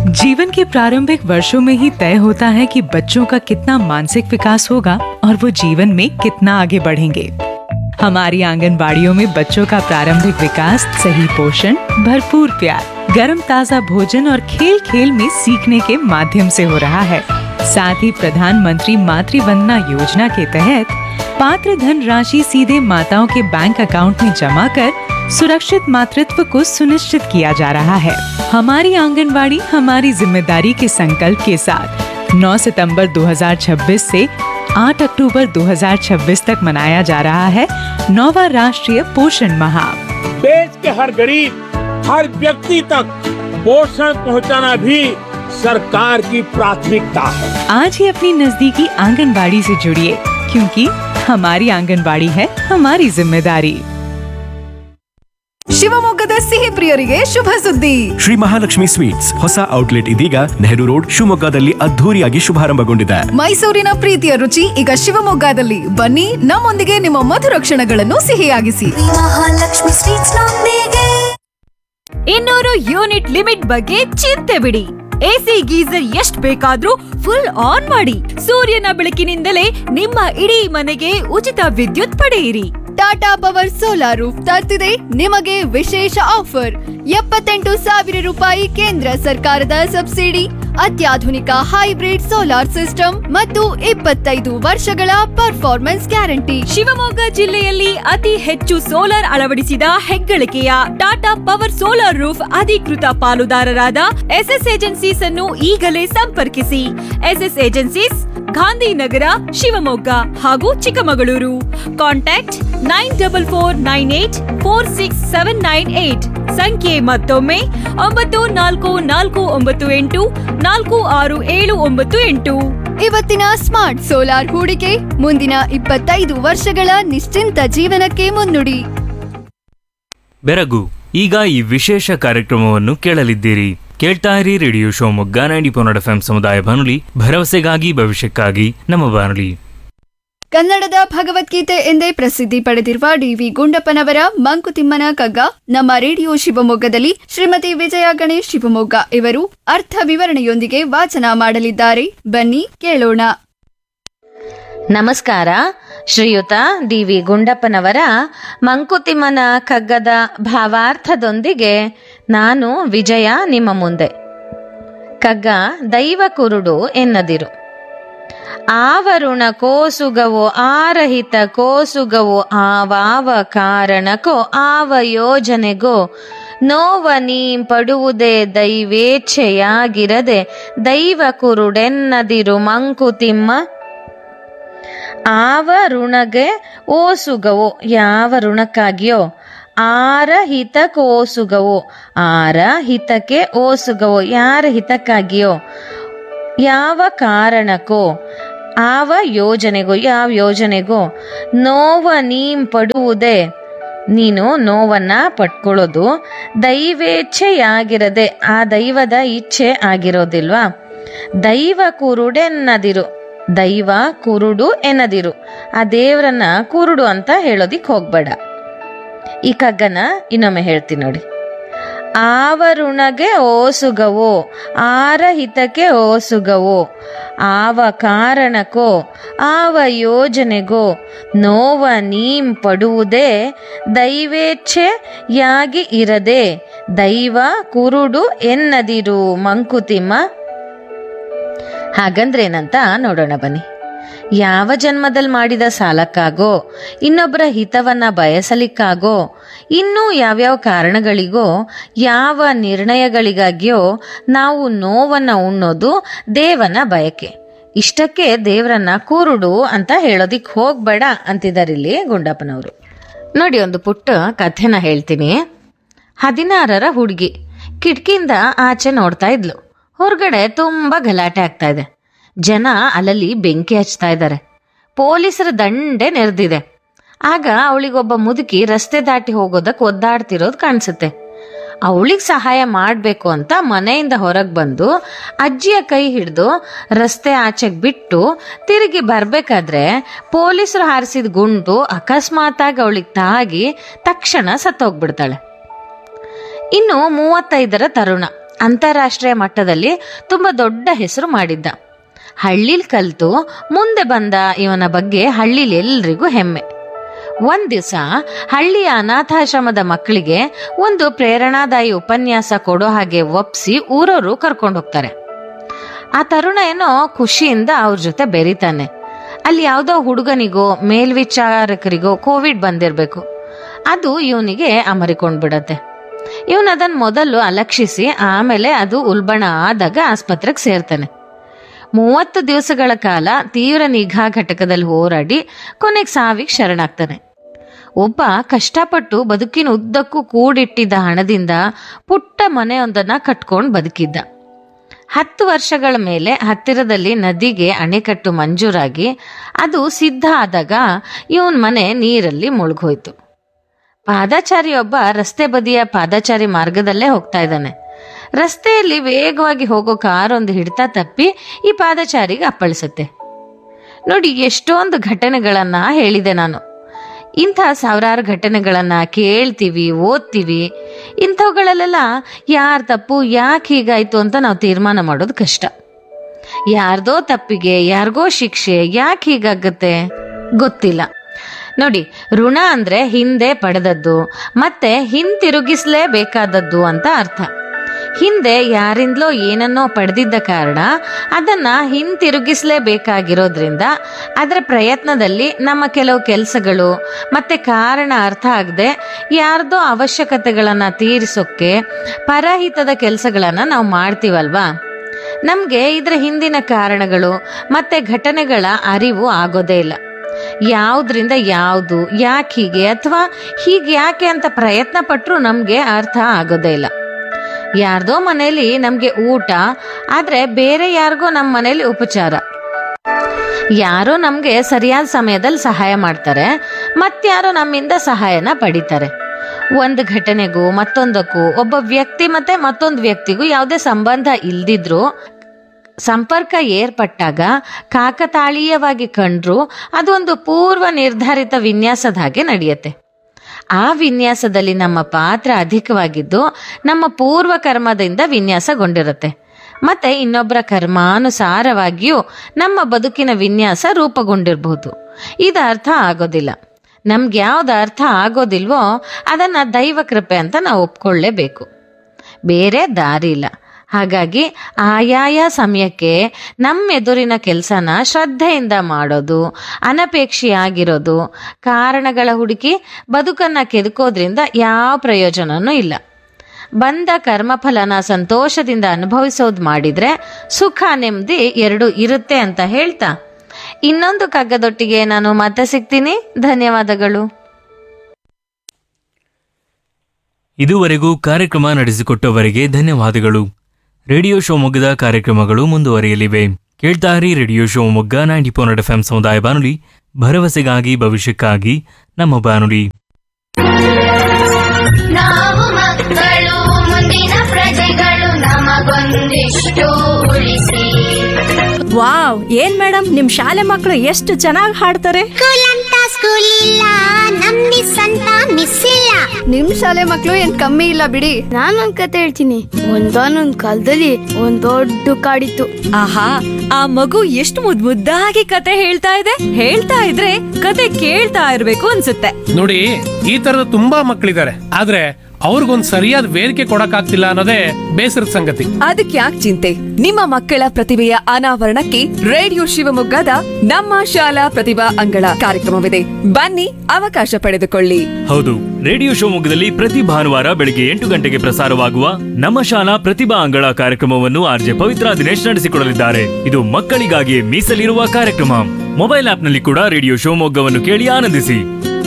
जीवन के प्रारंभिक वर्षों में ही तय होता है कि बच्चों का कितना मानसिक विकास होगा और वो जीवन में कितना आगे बढ़ेंगे हमारी आंगनबाड़ियों में बच्चों का प्रारंभिक विकास सही पोषण भरपूर प्यार गर्म ताजा भोजन और खेल खेल में सीखने के माध्यम से हो रहा है साथ ही प्रधानमंत्री मातृ वंदना योजना के तहत पात्र धन राशि सीधे माताओं के बैंक अकाउंट में जमा कर सुरक्षित मातृत्व को सुनिश्चित किया जा रहा है हमारी आंगनबाड़ी हमारी जिम्मेदारी के संकल्प के साथ 9 सितंबर 2026 से 8 अक्टूबर 2026 तक मनाया जा रहा है नौवा राष्ट्रीय पोषण माह देश के हर गरीब हर व्यक्ति तक पोषण पहुंचाना भी सरकार की प्राथमिकता है आज ही अपनी नजदीकी आंगनबाड़ी से जुड़िए क्योंकि हमारी आंगनबाड़ी है हमारी जिम्मेदारी ಶಿವಮೊಗ್ಗದ ಸಿಹಿ ಪ್ರಿಯರಿಗೆ ಶುಭ ಸುದ್ದಿ ಶ್ರೀ ಮಹಾಲಕ್ಷ್ಮಿ ಸ್ವೀಟ್ಸ್ ಹೊಸ ಔಟ್ಲೆಟ್ ಇದೀಗ ನೆಹರು ರೋಡ್ ಶಿವಮೊಗ್ಗದಲ್ಲಿ ಅದ್ಧೂರಿಯಾಗಿ ಶುಭಾರಂಭಗೊಂಡಿದೆ ಮೈಸೂರಿನ ಪ್ರೀತಿಯ ರುಚಿ ಈಗ ಶಿವಮೊಗ್ಗದಲ್ಲಿ ಬನ್ನಿ ನಮ್ಮೊಂದಿಗೆ ನಿಮ್ಮ ಮಧುರ ಕ್ಷಣಗಳನ್ನು ಸಿಹಿಯಾಗಿಸಿ ಮಹಾಲಕ್ಷ್ಮಿ ಸ್ವೀಟ್ಸ್ ನೊಂದಿಗೆ ಇನ್ನೂರು ಯೂನಿಟ್ ಲಿಮಿಟ್ ಬಗ್ಗೆ ಚಿಂತೆ ಬಿಡಿ ಎಸಿ ಗೀಸರ್ ಎಷ್ಟ್ ಬೇಕಾದ್ರೂ ಫುಲ್ ಆನ್ ಮಾಡಿ ಸೂರ್ಯನ ಬೆಳಕಿನಿಂದಲೇ ನಿಮ್ಮ ಇಡೀ ಮನೆಗೆ ಉಚಿತ ವಿದ್ಯುತ್ ಪಡೆಯಿರಿ ಟಾಟಾ ಪವರ್ ಸೋಲಾರ್ ರೂಫ್ ತರ್ತಿದೆ ನಿಮಗೆ ವಿಶೇಷ ಆಫರ್ ಎಪ್ಪತ್ತೆಂಟು ಸಾವಿರ ರೂಪಾಯಿ ಕೇಂದ್ರ ಸರ್ಕಾರದ ಸಬ್ಸಿಡಿ ಅತ್ಯಾಧುನಿಕ ಹೈಬ್ರಿಡ್ ಸೋಲಾರ್ ಸಿಸ್ಟಮ್ ಮತ್ತು ಇಪ್ಪತ್ತೈದು ವರ್ಷಗಳ ಪರ್ಫಾರ್ಮೆನ್ಸ್ ಗ್ಯಾರಂಟಿ ಶಿವಮೊಗ್ಗ ಜಿಲ್ಲೆಯಲ್ಲಿ ಅತಿ ಹೆಚ್ಚು ಸೋಲಾರ್ ಅಳವಡಿಸಿದ ಹೆಗ್ಗಳಿಕೆಯ ಟಾಟಾ ಪವರ್ ಸೋಲಾರ್ ರೂಫ್ ಅಧಿಕೃತ ಪಾಲುದಾರರಾದ ಎಸ್ಎಸ್ ಏಜೆನ್ಸೀಸ್ ಅನ್ನು ಈಗಲೇ ಸಂಪರ್ಕಿಸಿ ಎಸ್ಎಸ್ ಏಜೆನ್ಸೀಸ್ ಗಾಂಧಿನಗರ ಶಿವಮೊಗ್ಗ ಹಾಗೂ Chikkamagaluru contact nine double four nine eight four six seven nine eight ಸಂಖ್ಯೆ ಮತ್ತೊಮ್ಮೆ ಒಂಬತ್ತು ನಾಲ್ಕು ನಾಲ್ಕು ಒಂಬತ್ತು ಎಂಟು ನಾಲ್ಕು ಆರು ಏಳು ಒಂಬತ್ತು ಎಂಟು ಇವತ್ತಿನ ಸ್ಮಾರ್ಟ್ ಸೋಲಾರ್ ಹೂಡಿಕೆ ಮುಂದಿನ ಇಪ್ಪತ್ತೈದು ವರ್ಷಗಳ ನಿಶ್ಚಿಂತ ಜೀವನಕ್ಕೆ ಮುನ್ನುಡಿ ಬೆರಗು ಈಗ ಈ ವಿಶೇಷ ಕಾರ್ಯಕ್ರಮವನ್ನು ಕೇಳಲಿದ್ದೀರಿ ಕೇಳ್ತಾ ಇರಿ ರೇಡಿಯೋ ಶಿವಮೊಗ್ಗ ನೈಂಟಿ ಪೊನ್ನಡ ಎಫ್ ಸಮುದಾಯ ಬಾನುಲಿ ಭರವಸೆಗಾಗಿ ಭವಿಷ್ಯಕ್ಕಾಗಿ ನಮ್ಮ ಬಾನುಲಿ ಕನ್ನಡದ ಭಗವದ್ಗೀತೆ ಎಂದೇ ಪ್ರಸಿದ್ಧಿ ಪಡೆದಿರುವ ಡಿವಿ ಗುಂಡಪ್ಪನವರ ಮಂಕುತಿಮ್ಮನ ಕಗ್ಗ ನಮ್ಮ ರೇಡಿಯೋ ಶಿವಮೊಗ್ಗದಲ್ಲಿ ಶ್ರೀಮತಿ ವಿಜಯ ಗಣೇಶ್ ಶಿವಮೊಗ್ಗ ಇವರು ಅರ್ಥ ವಿವರಣೆಯೊಂದಿಗೆ ವಾಚನ ಮಾಡಲಿದ್ದಾರೆ ಬನ್ನಿ ಕೇಳೋಣ ನಮಸ್ಕಾರ ಶ್ರೀಯುತ ಡಿ ವಿ ಗುಂಡಪ್ಪನವರ ಮಂಕುತಿಮ್ಮನ ಕಗ್ಗದ ಭಾವಾರ್ಥದೊಂದಿಗೆ ನಾನು ವಿಜಯ ನಿಮ್ಮ ಮುಂದೆ ಕಗ್ಗ ದೈವ ಕುರುಡು ಎನ್ನದಿರು ಆವರುಣ ಕೋಸುಗವೋ ಆರಹಿತ ಕೋಸುಗವೋ ಆವಾವ ಕಾರಣಕ್ಕೋ ಆವ ಯೋಜನೆಗೋ ನೋವ ನೀ ಪಡುವುದೇ ದೈವೇಚ್ಛೆಯಾಗಿರದೆ ದೈವ ಕುರುಡೆನ್ನದಿರು ಮಂಕುತಿಮ್ಮ ಆವ ಋಣಗೆ ಓಸುಗವೋ ಯಾವ ಋಣಕ್ಕಾಗಿಯೋ ಆರ ಹಿತಕ್ಕೆ ಓಸುಗವೋ ಆರ ಹಿತಕ್ಕೆ ಓಸುಗವೋ ಯಾರ ಹಿತಕ್ಕಾಗಿಯೋ ಯಾವ ಕಾರಣಕ್ಕೋ ಆವ ಯೋಜನೆಗೋ ಯಾವ ಯೋಜನೆಗೋ ನೋವ ನೀಂ ಪಡುವುದೇ ನೀನು ನೋವನ್ನ ಪಟ್ಕೊಳ್ಳೋದು ದೈವೇಚ್ಛೆಯಾಗಿರದೆ ಆ ದೈವದ ಇಚ್ಛೆ ಆಗಿರೋದಿಲ್ವಾ ದೈವ ಕುರುಡೆನ್ನದಿರು ದೈವ ಕುರುಡು ಎನ್ನದಿರು ಆ ದೇವರನ್ನ ಕುರುಡು ಅಂತ ಹೇಳೋದಿಕ್ ಹೋಗ್ಬೇಡ ಈ ಕಗ್ಗನ ಇನ್ನೊಮ್ಮೆ ಹೇಳ್ತೀನಿ ನೋಡಿ ಆವರುಣಗೆ ಓಸುಗವೋ ಆರ ಹಿತಕ್ಕೆ ಓಸುಗವೋ ಆವ ಕಾರಣಕ್ಕೋ ಆವ ಯೋಜನೆಗೋ ನೋವ ನೀಂ ಪಡುವುದೇ ದೈವೇಚ್ಛೆಯಾಗಿ ಇರದೆ ದೈವ ಕುರುಡು ಎನ್ನದಿರು ಮಂಕುತಿಮ್ಮ ಹಾಗಂದ್ರೇನಂತ ನೋಡೋಣ ಬನ್ನಿ ಯಾವ ಜನ್ಮದಲ್ಲಿ ಮಾಡಿದ ಸಾಲಕ್ಕಾಗೋ ಇನ್ನೊಬ್ಬರ ಹಿತವನ್ನ ಬಯಸಲಿಕ್ಕಾಗೋ ಇನ್ನೂ ಯಾವ್ಯಾವ ಕಾರಣಗಳಿಗೋ ಯಾವ ನಿರ್ಣಯಗಳಿಗಾಗಿಯೋ ನಾವು ನೋವನ್ನ ಉಣ್ಣೋದು ದೇವನ ಬಯಕೆ ಇಷ್ಟಕ್ಕೆ ದೇವರನ್ನ ಕೂರುಡು ಅಂತ ಹೇಳೋದಿಕ್ ಹೋಗ್ಬೇಡ ಅಂತಿದ್ದಾರೆ ಇಲ್ಲಿ ಗುಂಡಪ್ಪನವರು ನೋಡಿ ಒಂದು ಪುಟ್ಟ ಕಥೆನ ಹೇಳ್ತೀನಿ ಹದಿನಾರರ ಹುಡುಗಿ ಕಿಟಕಿಯಿಂದ ಆಚೆ ನೋಡ್ತಾ ಇದ್ಲು ಹೊರಗಡೆ ತುಂಬಾ ಗಲಾಟೆ ಆಗ್ತಾ ಇದೆ ಜನ ಅಲ್ಲಲ್ಲಿ ಬೆಂಕಿ ಹಚ್ತಾ ಇದ್ದಾರೆ ಪೊಲೀಸರ ದಂಡೆ ನೆರೆದಿದೆ ಆಗ ಅವಳಿಗೊಬ್ಬ ಮುದುಕಿ ರಸ್ತೆ ದಾಟಿ ಹೋಗೋದಕ್ಕೆ ಒದ್ದಾಡ್ತಿರೋದು ಕಾಣಿಸುತ್ತೆ ಅವಳಿಗೆ ಸಹಾಯ ಮಾಡಬೇಕು ಅಂತ ಮನೆಯಿಂದ ಹೊರಗೆ ಬಂದು ಅಜ್ಜಿಯ ಕೈ ಹಿಡಿದು ರಸ್ತೆ ಆಚೆಗೆ ಬಿಟ್ಟು ತಿರುಗಿ ಬರಬೇಕಾದ್ರೆ ಪೊಲೀಸರು ಹಾರಿಸಿದ ಗುಂಡು ಅಕಸ್ಮಾತಾಗಿ ಅವಳಿಗೆ ತಾಗಿ ತಕ್ಷಣ ಸತ್ತೋಗ್ಬಿಡ್ತಾಳೆ ಇನ್ನು ಮೂವತ್ತೈದರ ತರುಣ ಅಂತಾರಾಷ್ಟ್ರೀಯ ಮಟ್ಟದಲ್ಲಿ ತುಂಬ ದೊಡ್ಡ ಹೆಸರು ಮಾಡಿದ್ದ ಹಳ್ಳಿಲ್ ಕಲ್ತು ಮುಂದೆ ಬಂದ ಇವನ ಬಗ್ಗೆ ಹಳ್ಳಿಲಿ ಎಲ್ರಿಗೂ ಹೆಮ್ಮೆ ಒಂದ್ ದಿವಸ ಹಳ್ಳಿಯ ಅನಾಥಾಶ್ರಮದ ಮಕ್ಕಳಿಗೆ ಒಂದು ಪ್ರೇರಣಾದಾಯಿ ಉಪನ್ಯಾಸ ಕೊಡೋ ಹಾಗೆ ಒಪ್ಸಿ ಊರವರು ಕರ್ಕೊಂಡು ಹೋಗ್ತಾರೆ ಆ ತರುಣ ಏನೋ ಖುಷಿಯಿಂದ ಅವ್ರ ಜೊತೆ ಬೆರಿತಾನೆ ಅಲ್ಲಿ ಯಾವುದೋ ಹುಡುಗನಿಗೋ ಮೇಲ್ವಿಚಾರಕರಿಗೋ ಕೋವಿಡ್ ಬಂದಿರಬೇಕು ಅದು ಇವನಿಗೆ ಅಮರಿಕೊಂಡ್ಬಿಡತ್ತೆ ಇವನು ಅದನ್ನ ಮೊದಲು ಅಲಕ್ಷಿಸಿ ಆಮೇಲೆ ಅದು ಉಲ್ಬಣ ಆದಾಗ ಆಸ್ಪತ್ರೆಗೆ ಸೇರ್ತಾನೆ ಮೂವತ್ತು ದಿವಸಗಳ ಕಾಲ ತೀವ್ರ ನಿಗಾ ಘಟಕದಲ್ಲಿ ಹೋರಾಡಿ ಕೊನೆಗೆ ಸಾವಿಗೆ ಶರಣಾಗ್ತಾನೆ ಒಬ್ಬ ಕಷ್ಟಪಟ್ಟು ಬದುಕಿನ ಉದ್ದಕ್ಕೂ ಕೂಡಿಟ್ಟಿದ್ದ ಹಣದಿಂದ ಪುಟ್ಟ ಮನೆಯೊಂದನ್ನ ಕಟ್ಕೊಂಡು ಬದುಕಿದ್ದ ಹತ್ತು ವರ್ಷಗಳ ಮೇಲೆ ಹತ್ತಿರದಲ್ಲಿ ನದಿಗೆ ಅಣೆಕಟ್ಟು ಮಂಜೂರಾಗಿ ಅದು ಸಿದ್ಧ ಆದಾಗ ಇವನ್ ಮನೆ ನೀರಲ್ಲಿ ಮುಳುಗೋಯ್ತು ಪಾದಾಚಾರಿಯೊಬ್ಬ ರಸ್ತೆ ಬದಿಯ ಪಾದಾಚಾರಿ ಮಾರ್ಗದಲ್ಲೇ ಹೋಗ್ತಾ ಇದ್ದಾನೆ ರಸ್ತೆಯಲ್ಲಿ ವೇಗವಾಗಿ ಹೋಗೋ ಕಾರೊಂದು ಹಿಡಿತ ತಪ್ಪಿ ಈ ಪಾದಚಾರಿಗೆ ಅಪ್ಪಳಿಸುತ್ತೆ ನೋಡಿ ಎಷ್ಟೊಂದು ಘಟನೆಗಳನ್ನ ಹೇಳಿದೆ ನಾನು ಇಂಥ ಸಾವಿರಾರು ಘಟನೆಗಳನ್ನ ಕೇಳ್ತೀವಿ ಓದ್ತೀವಿ ಇಂಥವುಗಳಲ್ಲೆಲ್ಲ ಯಾರ ತಪ್ಪು ಯಾಕೆ ಹೀಗಾಯ್ತು ಅಂತ ನಾವು ತೀರ್ಮಾನ ಮಾಡೋದು ಕಷ್ಟ ಯಾರ್ದೋ ತಪ್ಪಿಗೆ ಯಾರಿಗೋ ಶಿಕ್ಷೆ ಯಾಕೆ ಹೀಗಾಗತ್ತೆ ಗೊತ್ತಿಲ್ಲ ನೋಡಿ ಋಣ ಅಂದ್ರೆ ಹಿಂದೆ ಪಡೆದದ್ದು ಮತ್ತೆ ಹಿಂತಿರುಗಿಸ್ಲೇಬೇಕಾದದ್ದು ಅಂತ ಅರ್ಥ ಹಿಂದೆ ಯಾರಿಂದಲೋ ಏನನ್ನೋ ಪಡೆದಿದ್ದ ಕಾರಣ ಅದನ್ನ ಹಿಂತಿರುಗಿಸ್ಲೇಬೇಕಾಗಿರೋದ್ರಿಂದ ಅದರ ಪ್ರಯತ್ನದಲ್ಲಿ ನಮ್ಮ ಕೆಲವು ಕೆಲಸಗಳು ಮತ್ತೆ ಕಾರಣ ಅರ್ಥ ಆಗದೆ ಯಾರ್ದೋ ಅವಶ್ಯಕತೆಗಳನ್ನ ತೀರಿಸೋಕ್ಕೆ ಪರಹಿತದ ಕೆಲಸಗಳನ್ನ ನಾವು ಮಾಡ್ತೀವಲ್ವಾ ನಮಗೆ ಇದರ ಹಿಂದಿನ ಕಾರಣಗಳು ಮತ್ತೆ ಘಟನೆಗಳ ಅರಿವು ಆಗೋದೇ ಇಲ್ಲ ಯಾವುದ್ರಿಂದ ಯಾವುದು ಯಾಕೆ ಹೀಗೆ ಅಥವಾ ಹೀಗೆ ಯಾಕೆ ಅಂತ ಪ್ರಯತ್ನ ಪಟ್ಟರು ನಮಗೆ ಅರ್ಥ ಆಗೋದೇ ಇಲ್ಲ ಯಾರ್ದೋ ಮನೇಲಿ ನಮಗೆ ಊಟ ಆದ್ರೆ ಬೇರೆ ಯಾರಿಗೋ ನಮ್ಮ ಮನೇಲಿ ಉಪಚಾರ ಯಾರೋ ನಮಗೆ ಸರಿಯಾದ ಸಮಯದಲ್ಲಿ ಸಹಾಯ ಮಾಡ್ತಾರೆ ಮತ್ಯಾರೋ ನಮ್ಮಿಂದ ಸಹಾಯನ ಪಡಿತಾರೆ ಒಂದು ಘಟನೆಗೂ ಮತ್ತೊಂದಕ್ಕೂ ಒಬ್ಬ ವ್ಯಕ್ತಿ ಮತ್ತೆ ಮತ್ತೊಂದು ವ್ಯಕ್ತಿಗೂ ಯಾವುದೇ ಸಂಬಂಧ ಇಲ್ದಿದ್ರು ಸಂಪರ್ಕ ಏರ್ಪಟ್ಟಾಗ ಕಾಕತಾಳೀಯವಾಗಿ ಕಂಡ್ರು ಅದೊಂದು ಪೂರ್ವ ನಿರ್ಧಾರಿತ ವಿನ್ಯಾಸದ ಹಾಗೆ ನಡೆಯುತ್ತೆ ಆ ವಿನ್ಯಾಸದಲ್ಲಿ ನಮ್ಮ ಪಾತ್ರ ಅಧಿಕವಾಗಿದ್ದು ನಮ್ಮ ಪೂರ್ವ ಕರ್ಮದಿಂದ ವಿನ್ಯಾಸಗೊಂಡಿರುತ್ತೆ ಮತ್ತೆ ಇನ್ನೊಬ್ಬರ ಕರ್ಮಾನುಸಾರವಾಗಿಯೂ ನಮ್ಮ ಬದುಕಿನ ವಿನ್ಯಾಸ ರೂಪುಗೊಂಡಿರಬಹುದು ಇದು ಅರ್ಥ ಆಗೋದಿಲ್ಲ ನಮ್ಗೆ ಯಾವ್ದು ಅರ್ಥ ಆಗೋದಿಲ್ವೋ ಅದನ್ನ ದೈವ ಕೃಪೆ ಅಂತ ನಾವು ಒಪ್ಕೊಳ್ಳೇಬೇಕು ಬೇರೆ ದಾರಿ ಇಲ್ಲ ಹಾಗಾಗಿ ಆಯಾಯ ಸಮಯಕ್ಕೆ ನಮ್ಮ ಎದುರಿನ ಕೆಲಸನ ಶ್ರದ್ಧೆಯಿಂದ ಮಾಡೋದು ಅನಪೇಕ್ಷೆಯಾಗಿರೋದು ಕಾರಣಗಳ ಹುಡುಕಿ ಬದುಕನ್ನ ಕೆದಕೋದ್ರಿಂದ ಯಾವ ಪ್ರಯೋಜನನೂ ಇಲ್ಲ ಬಂದ ಕರ್ಮಫಲನ ಸಂತೋಷದಿಂದ ಅನುಭವಿಸೋದು ಮಾಡಿದ್ರೆ ಸುಖ ನೆಮ್ಮದಿ ಎರಡು ಇರುತ್ತೆ ಅಂತ ಹೇಳ್ತಾ ಇನ್ನೊಂದು ಕಗ್ಗದೊಟ್ಟಿಗೆ ನಾನು ಮತ್ತೆ ಸಿಗ್ತೀನಿ ಧನ್ಯವಾದಗಳು ಇದುವರೆಗೂ ಕಾರ್ಯಕ್ರಮ ನಡೆಸಿಕೊಟ್ಟವರಿಗೆ ಧನ್ಯವಾದಗಳು ರೇಡಿಯೋ ಶಿವಮೊಗ್ಗದ ಕಾರ್ಯಕ್ರಮಗಳು ಮುಂದುವರಿಯಲಿವೆ ಕೇಳ್ತಾರಿ radio Shivamogga ninety four F M ಸಮುದಾಯ ಬಾನುಲಿ ಭರವಸೆಗಾಗಿ ಭವಿಷ್ಯಕ್ಕಾಗಿ ನಮ್ಮ ಬಾನುಲಿ ನಾವು ಮಕ್ಕಳು ಮುಂದಿನ ಪ್ರಜೆಗಳು ನಮಗೊಂದಿಷ್ಟು ಉಳಿಸಿ ವಾವ್ ಏನ್ ಮೇಡಮ್ ನಿಮ್ ಶಾಲೆ ಮಕ್ಕಳು ಎಷ್ಟು ಚೆನ್ನಾಗಿ ಹಾಡ್ತಾರೆ ಸ್ಕೂಲ್ ಅಂತ ಸ್ಕೂಲ್ ಇಲ್ಲ ನಮ್ ಮಿಸ್ ಅಂತ ಮಿಸ್ ಇಲ್ಲ ನಿಮ್ ಶಾಲೆ ಮಕ್ಳು ಏನ್ ಕಮ್ಮಿ ಇಲ್ಲ ಬಿಡಿ ನಾನೊಂದ್ ಕತೆ ಹೇಳ್ತೀನಿ ಒಂದಾನೊಂದ್ ಕಾಲದಲ್ಲಿ ಒಂದ್ ದೊಡ್ಡ ಕಾಡಿತ್ತು ಆಹಾ ಆ ಮಗು ಎಷ್ಟು ಮುದ್ ಮುದ್ದಾಗಿ ಕತೆ ಹೇಳ್ತಾ ಇದೆ ಹೇಳ್ತಾ ಇದ್ರೆ ಕತೆ ಕೇಳ್ತಾ ಇರ್ಬೇಕು ಅನ್ಸುತ್ತೆ ನೋಡಿ ಈ ತರದ ತುಂಬಾ ಮಕ್ಕಳಿದ್ದಾರೆ ಆದ್ರೆ ಅವ್ರಿಗೊಂದ್ ಸರಿಯಾದ ವೇದಿಕೆ ಕೊಡಕ್ಕಾಗ್ತಿಲ್ಲ ಅನ್ನೋದೇ ಬೇಸರದ ಸಂಗತಿ ಅದಕ್ಕೆ ಯಾಕೆ ಚಿಂತೆ ನಿಮ್ಮ ಮಕ್ಕಳ ಪ್ರತಿಭೆಯ ಅನಾವರಣಕ್ಕೆ ರೇಡಿಯೋ ಶಿವಮೊಗ್ಗದ ನಮ್ಮ ಶಾಲಾ ಪ್ರತಿಭಾ ಅಂಗಳ ಕಾರ್ಯಕ್ರಮವಿದೆ ಬನ್ನಿ ಅವಕಾಶ ಪಡೆದುಕೊಳ್ಳಿ ಹೌದು ರೇಡಿಯೋ ಶಿವಮೊಗ್ಗದಲ್ಲಿ ಪ್ರತಿ ಭಾನುವಾರ ಬೆಳಿಗ್ಗೆ ಎಂಟು ಗಂಟೆಗೆ ಪ್ರಸಾರವಾಗುವ ನಮ್ಮ ಶಾಲಾ ಪ್ರತಿಭಾ ಅಂಗಳ ಕಾರ್ಯಕ್ರಮವನ್ನು ಆರ್ಜೆ ಪವಿತ್ರ ದಿನೇಶ್ ನಡೆಸಿಕೊಡಲಿದ್ದಾರೆ ಇದು ಮಕ್ಕಳಿಗಾಗಿ ಮೀಸಲಿರುವ ಕಾರ್ಯಕ್ರಮ ಮೊಬೈಲ್ ಆಪ್ನಲ್ಲಿ ಕೂಡ ರೇಡಿಯೋ ಶಿವಮೊಗ್ಗವನ್ನು ಕೇಳಿ ಆನಂದಿಸಿ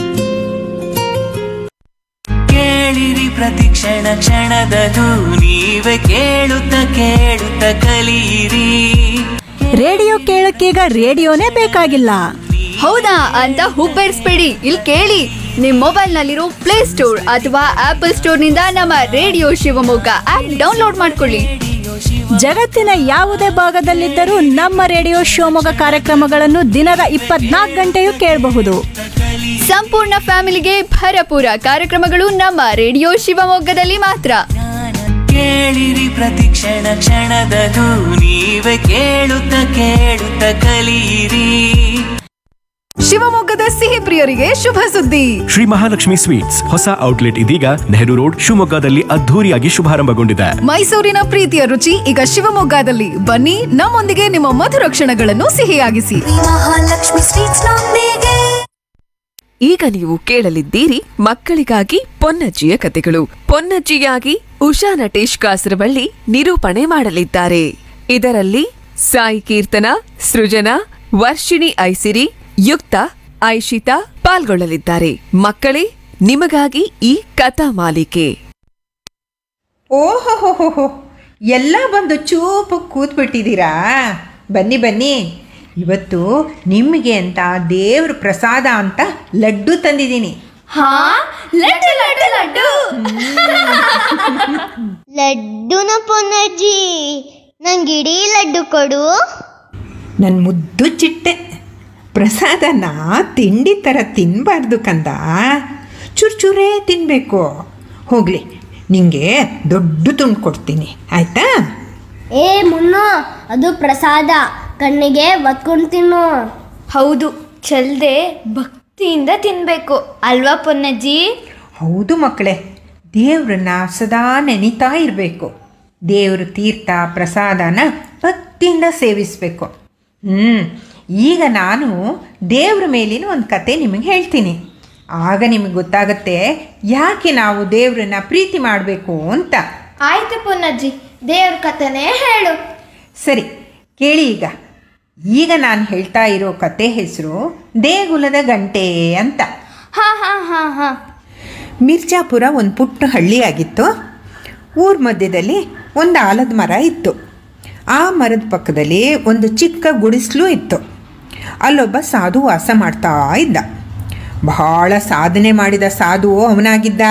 ಕೇಳಿರಿ ಪ್ರತಿ ಕ್ಷಣ ಕ್ಷಣದದು ನೀವೇ ಕೇಳುತ್ತ ಕೇಳುತ್ತ ಕಲಿಯಿರಿ ರೇಡಿಯೋ ಕೇಳಕ್ಕೀಗ ರೇಡಿಯೋನೇ ಬೇಕಾಗಿಲ್ಲ ಹೌದಾ ಅಂತ ಹುಬ್ಬೇರಿಸ್ಬೇಡಿ ಇಲ್ಲಿ ಕೇಳಿ ನಿಮ್ ಮೊಬೈಲ್ ನಲ್ಲಿರೋ ಪ್ಲೇ ಸ್ಟೋರ್ ಅಥವಾ ಆಪಲ್ ಸ್ಟೋರ್ ನಿಂದ ನಮ್ಮ ರೇಡಿಯೋ ಶಿವಮೊಗ್ಗ ಆಪ್ ಡೌನ್ಲೋಡ್ ಮಾಡ್ಕೊಳ್ಳಿ ಜಗತ್ತಿನ ಯಾವುದೇ ಭಾಗದಲ್ಲಿದ್ದರೂ ನಮ್ಮ ರೇಡಿಯೋ ಶಿವಮೊಗ್ಗ ಕಾರ್ಯಕ್ರಮಗಳನ್ನು ದಿನದ ಇಪ್ಪತ್ನಾಲ್ಕು ಗಂಟೆಯೂ ಕೇಳಬಹುದು ಸಂಪೂರ್ಣ ಫ್ಯಾಮಿಲಿಗೆ ಭರಪೂರ ಕಾರ್ಯಕ್ರಮಗಳು ನಮ್ಮ ರೇಡಿಯೋ ಶಿವಮೊಗ್ಗದಲ್ಲಿ ಮಾತ್ರ ಕೇಳಿರಿ ಪ್ರತಿಕ್ಷಣ ಕ್ಷಣದದು ನೀವೇ ಕೇಳುತ್ತ ಕೇಳುತ್ತ ಕಲಿಯಿರಿ ಶಿವಮೊಗ್ಗದ ಸಿಹಿ ಪ್ರಿಯರಿಗೆ ಶುಭ ಸುದ್ದಿ ಶ್ರೀ ಮಹಾಲಕ್ಷ್ಮಿ ಸ್ವೀಟ್ಸ್ ಹೊಸ ಔಟ್ಲೆಟ್ ಇದೀಗ ನೆಹರು ರೋಡ್ ಶಿವಮೊಗ್ಗದಲ್ಲಿ ಅದ್ಧೂರಿಯಾಗಿ ಶುಭಾರಂಭಗೊಂಡಿದೆ ಮೈಸೂರಿನ ಪ್ರೀತಿಯ ರುಚಿ ಈಗ ಶಿವಮೊಗ್ಗದಲ್ಲಿ ಬನ್ನಿ ನಮ್ಮೊಂದಿಗೆ ನಿಮ್ಮ ಮಧುರ ಕ್ಷಣಗಳನ್ನು ಸಿಹಿಯಾಗಿಸಿ ಮಹಾಲಕ್ಷ್ಮಿ ಸ್ವೀಟ್ಸ್ ನೊಂದಿಗೆ ಈಗ ನೀವು ಕೇಳಲಿದ್ದೀರಿ ಮಕ್ಕಳಿಗಾಗಿ ಪೊನ್ನಜ್ಜಿಯ ಕತೆಗಳು ಪೊನ್ನಜ್ಜಿಯಾಗಿ ಉಷಾ ನಟೇಶ್ ಕಾಸರವಳ್ಳಿ ನಿರೂಪಣೆ ಮಾಡಲಿದ್ದಾರೆ ಇದರಲ್ಲಿ ಸಾಯಿ ಕೀರ್ತನ ಸೃಜನಾ ವರ್ಷಿಣಿ ಐಸಿರಿ ಯುಕ್ತ ಐಶಿತಾ ಪಾಲ್ಗೊಳ್ಳಲಿದ್ದಾರೆ ಮಕ್ಕಳೇ ನಿಮಗಾಗಿ ಈ ಕಥಾ ಮಾಲಿಕೆ ಓಹೋ ಎಲ್ಲ ಬಂದು ಚೂಪು ಕೂತ್ಬಿಟ್ಟಿದ್ದೀರಾ ಬನ್ನಿ ಬನ್ನಿ ಇವತ್ತು ನಿಮಗೆ ಅಂತ ದೇವ್ರ ಪ್ರಸಾದ ಅಂತ ಲಡ್ಡು ತಂದಿದ್ದೀನಿ ಹಾ ಲಡ್ಡು ಲಡ್ಡು ಲಡ್ಡು ಲಡ್ಡುನ ಪೊನ್ನಜ್ಜಿ ನಂಗಿಡೀ ಲಡ್ಡು ಕೊಡು ನನ್ನ ಮುದ್ದು ಚಿಟ್ಟೆ ಪ್ರಸಾದನ ತಿಂಡಿ ಥರ ತಿನ್ನಬಾರ್ದು ಕಂದ ಚೂರ್ಚೂರೇ ತಿನ್ನಬೇಕು ಹೋಗಲಿ ನಿಂಗೆ ದೊಡ್ಡ ತುಂಡು ಕೊಡ್ತೀನಿ ಆಯ್ತಾ ಏ ಮುನ್ನ ಅದು ಪ್ರಸಾದ ಕಣ್ಣಿಗೆ ಒತ್ಕೊಂಡು ತಿನ್ನು ಹೌದು ಚಲ್ದೆ ಭಕ್ತಿಯಿಂದ ತಿನ್ಬೇಕು ಅಲ್ವಾ ಪೊನ್ನಜ್ಜಿ ಹೌದು ಮಕ್ಕಳೇ ದೇವ್ರನ್ನ ಸದಾ ನೆನಿತಾ ಇರಬೇಕು ದೇವ್ರ ತೀರ್ಥ ಪ್ರಸಾದನ ಭಕ್ತಿಯಿಂದ ಸೇವಿಸಬೇಕು ಹ್ಞೂ ಈಗ ನಾನು ದೇವ್ರ ಮೇಲಿನ ಒಂದು ಕತೆ ನಿಮಗೆ ಹೇಳ್ತೀನಿ ಆಗ ನಿಮಗೆ ಗೊತ್ತಾಗುತ್ತೆ ಯಾಕೆ ನಾವು ದೇವ್ರನ್ನ ಪ್ರೀತಿ ಮಾಡಬೇಕು ಅಂತ ಆಯ್ತು ಪೊನ್ನಜ್ಜಿ ದೇವ್ರ ಕಥೆನೇ ಹೇಳು ಸರಿ ಕೇಳಿ ಈಗ ಈಗ ನಾನು ಹೇಳ್ತಾ ಇರೋ ಕತೆ ಹೆಸರು ದೇಗುಲದ ಗಂಟೆ ಅಂತ ಹಾ ಹಾ ಹಾ ಹಾ ಮಿರ್ಜಾಪುರ ಒಂದು ಪುಟ್ಟ ಹಳ್ಳಿಯಾಗಿತ್ತು ಊರ ಮಧ್ಯದಲ್ಲಿ ಒಂದು ಆಲದ ಮರ ಇತ್ತು ಆ ಮರದ ಪಕ್ಕದಲ್ಲಿ ಒಂದು ಚಿಕ್ಕ ಗುಡಿಸಲು ಇತ್ತು ಅಲ್ಲೊಬ್ಬ ಸಾಧು ವಾಸ ಮಾಡ್ತಾ ಇದ್ದ ಬಹಳ ಸಾಧನೆ ಮಾಡಿದ ಸಾಧು ಅವನಾಗಿದ್ದ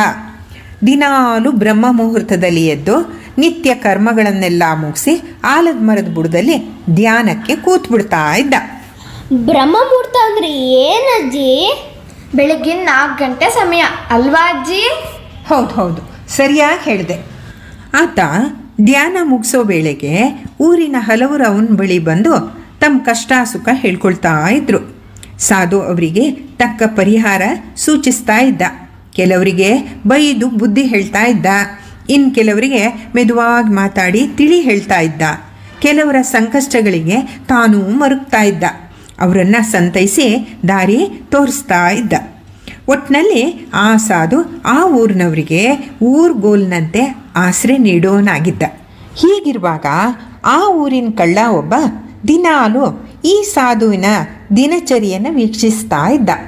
ದಿನಾಲು ಬ್ರಹ್ಮ ಮುಹೂರ್ತದಲ್ಲಿ ಎದ್ದು ನಿತ್ಯ ಕರ್ಮಗಳನ್ನೆಲ್ಲ ಮುಗಿಸಿ ಆಲದ ಮರದ ಬುಡದಲ್ಲಿ ಧ್ಯಾನಕ್ಕೆ ಕೂತ್ಬಿಡ್ತಾ ಇದ್ದ ಬ್ರಹ್ಮಮುಹೂರ್ತ ಅಂದ್ರೆ ಏನಜ್ಜಿ ಬೆಳಗಿನ ನಾಲ್ಕು ಗಂಟೆ ಸಮಯ ಅಲ್ವಾ ಅಜ್ಜಿ ಹೌದು ಹೌದು ಸರಿಯಾಗಿ ಹೇಳಿದೆ ಆತ ಧ್ಯಾನ ಮುಗಿಸೋ ವೇಳೆಗೆ ಊರಿನ ಹಲವರು ಅವನ ಬಳಿ ಬಂದು ತಮ್ಮ ಕಷ್ಟ ಸುಖ ಹೇಳ್ಕೊಳ್ತಾ ಇದ್ರು ಸಾಧು ಅವರಿಗೆ ತಕ್ಕ ಪರಿಹಾರ ಸೂಚಿಸ್ತಾ ಇದ್ದ ಕೆಲವರಿಗೆ ಬೈದು ಬುದ್ಧಿ ಹೇಳ್ತಾ ಇದ್ದ ಇನ್ನು ಕೆಲವರಿಗೆ ಮೆದುವಾಗಿ ಮಾತಾಡಿ ತಿಳಿ ಹೇಳ್ತಾ ಇದ್ದ ಕೆಲವರ ಸಂಕಷ್ಟಗಳಿಗೆ ತಾನೂ ಮರುಗ್ತಾ ಇದ್ದ ಅವರನ್ನು ಸಂತೈಸಿ ದಾರಿ ತೋರಿಸ್ತಾ ಇದ್ದ ಒಟ್ಟಿನಲ್ಲಿ ಆ ಸಾಧು ಆ ಊರಿನವರಿಗೆ ಊರ್ಗೋಲ್ನಂತೆ ಆಸರೆ ನೀಡೋನಾಗಿದ್ದ ಹೀಗಿರುವಾಗ ಆ ಊರಿನ ಕಳ್ಳ ಒಬ್ಬ ದಿನಾಲು ಈ ಸಾಧುವಿನ ದಿನಚರಿಯನ್ನು ವೀಕ್ಷಿಸ್ತಾ ಇದ್ದ